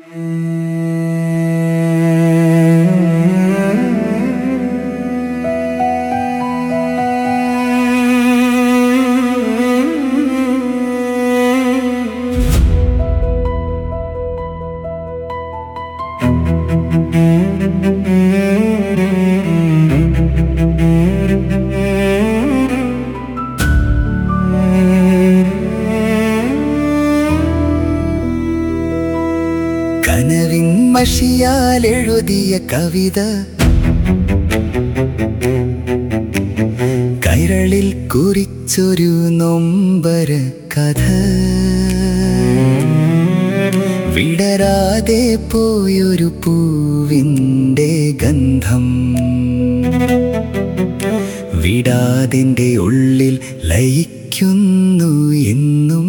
കനവിൻ മഷിയാൽ എഴുതിയ കവിത കൈരളിൽ കുറിച്ചൊരു നൊമ്പര കഥ വിടരാതെ പോയൊരു പൂവിൻ്റെ ഗന്ധം വിടാതിൻ്റെ ഉള്ളിൽ ലയിക്കുന്നു എന്നും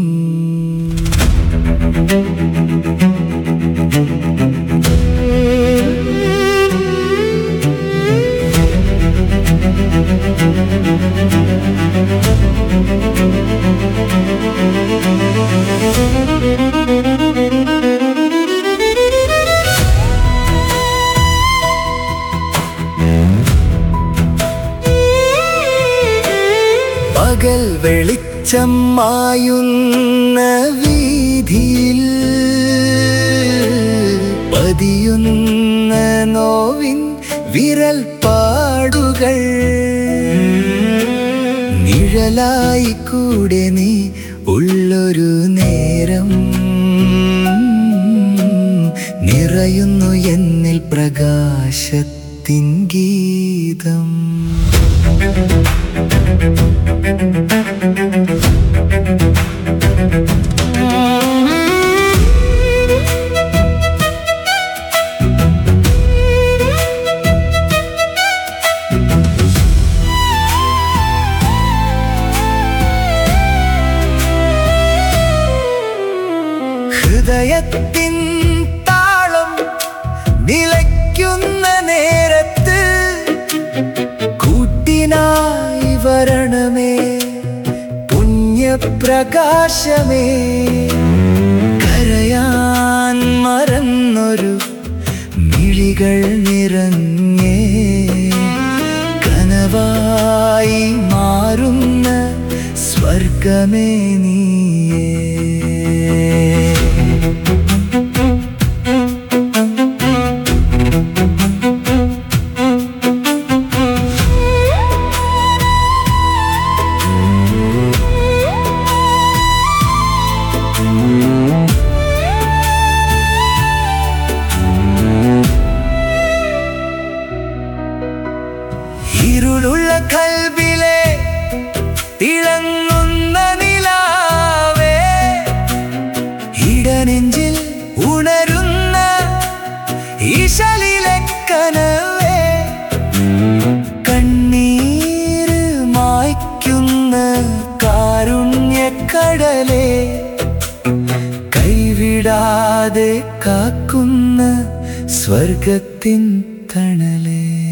പകൽ വെളിച്ചം മായുന്ന വീതിയിൽ പതിയുന്ന നോവിൻ വിരൽ പാടുകൾ നിഴലായി കൂടെ നീ ഉള്ളൊരു നേരം നിറയുന്നു എന്നിൽ പ്രകാശത്തിൻ ഗീതം ഹൃദയത്തിൻ താളം നിലയ്ക്കുന്ന നേരത്ത് കൂട്ടിനായി വരണമേ പുണ്യപ്രകാശമേ കരയാൻ മറന്നൊരു മിഴികൾ നിറഞ്ഞേ കനവായി മാറുന്ന സ്വർഗമേ നീയേ ഇരുളുള്ള കൽബിലെ തിളങ്ങുന്ന നിലാവേ ഇടനെഞ്ചിൽ ഉണരുന്ന ഈശലിലെ കനവേ കണ്ണീര് മായ്ക്കുന്ന കാരുണ്യക്കടലേ കൈവിടാതെ കാക്കുന്ന സ്വർഗത്തിൻ തണലേ